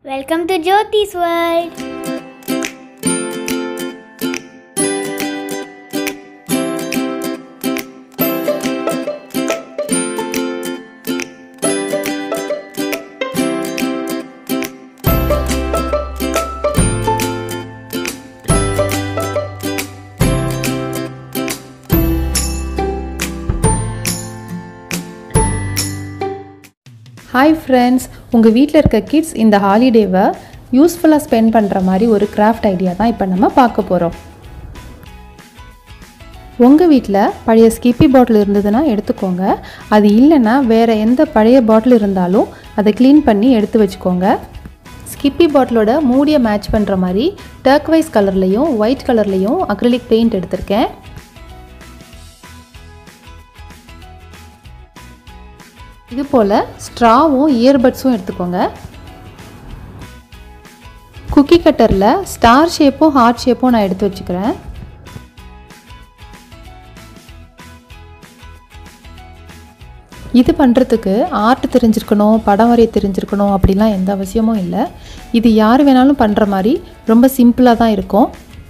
welcome to Jothi's world hi friends உங்கள் வீட்டில் இருக்க கிட்ஸ் இந்த ஹாலிடேவை யூஸ்ஃபுல்லாக ஸ்பெண்ட் பண்ணுற மாதிரி ஒரு கிராஃப்ட் ஐடியா தான் இப்போ நம்ம பார்க்க போகிறோம் உங்கள் வீட்டில் பழைய ஸ்கிப்பி பாட்டில் இருந்ததுன்னா எடுத்துக்கோங்க அது இல்லைன்னா வேறு எந்த பழைய பாட்டில் இருந்தாலும் அதை க்ளீன் பண்ணி எடுத்து வச்சுக்கோங்க ஸ்கிப்பி பாட்டிலோட மூடியை மேட்ச் பண்ணுற மாதிரி டர்க்வைஸ் கலர்லேயும் ஒயிட் கலர்லேயும் அக்ரிலிக் பெயிண்ட் எடுத்திருக்கேன் இது போல் ஸ்ட்ராவும் இயர்பட்ஸும் எடுத்துக்கோங்க குக்கி கட்டரில் ஸ்டார் ஷேப்பும் ஹார்ட் ஷேப்பும் நான் எடுத்து வச்சுக்கிறேன் இது பண்ணுறதுக்கு ஆர்ட் தெரிஞ்சிருக்கணும் படம் வரைய தெரிஞ்சிருக்கணும் அப்படிலாம் எந்த அவசியமும் இல்லை இது யார் வேணாலும் பண்ணுற மாதிரி ரொம்ப சிம்பிளாக தான் இருக்கும்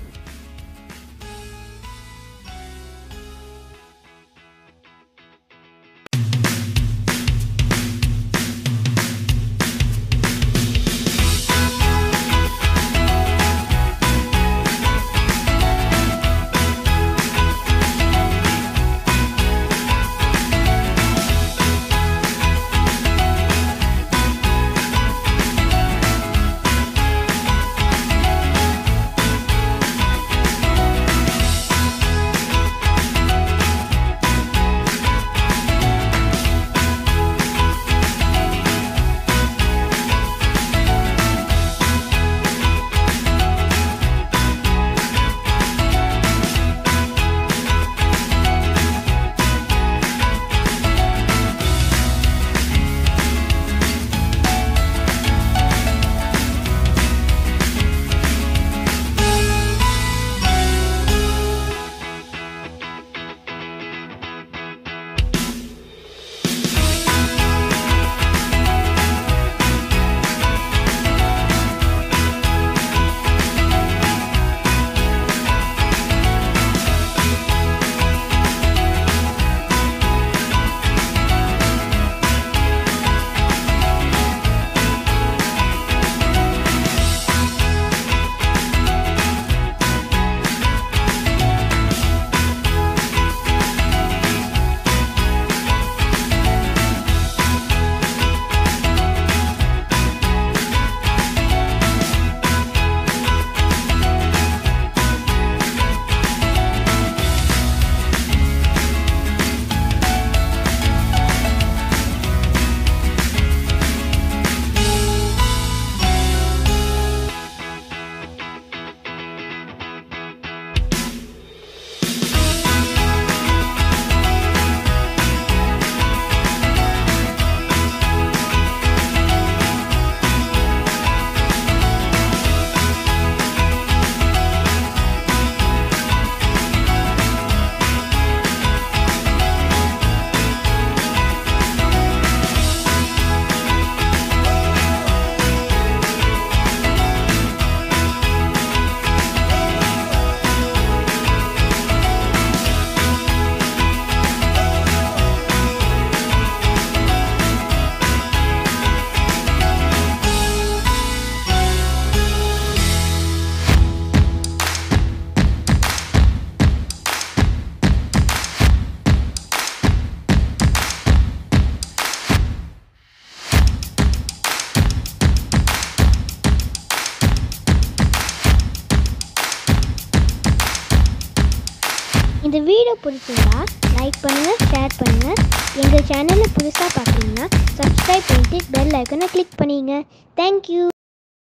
இந்த வீடியோ பிடிச்சிருந்தா லைக் பண்ணுங்கள் ஷேர் பண்ணுங்கள் எங்கள் சேனலை புதுசாக பார்த்தீங்கன்னா சப்ஸ்கிரைப் பண்ணிட்டு பெல் ஐக்கனை கிளிக் பண்ணிங்க தேங்க்யூ